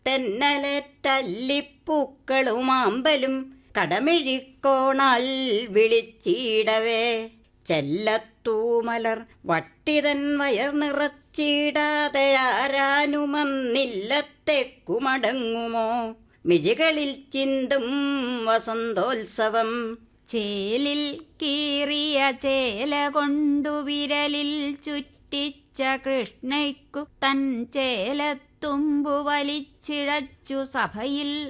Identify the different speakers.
Speaker 1: തെന്നലേറ്റല്ലിപ്പൂക്കളുമാമ്പലും കടമിഴിക്കോണാൽ വിളിച്ചിടവേ ചെല്ലത്തൂമലർ വട്ടിതൻ wire നിറച്ചിടാതെ ആരാനുമന്നില്ലത്തേക്കു മടങ്ങുമോ മിഴികളിൽ ചിന്തും വസന്തോത്സവം
Speaker 2: ചേലിൽ കീറിയ ചേല കൊണ്ടു വിരലിൽ ചുറ്റിച്ച കൃഷ്ണയ്ക്കു തൻ ചേലത്തുമ്പു വലിച്ചിഴച്ചു സഭയിൽ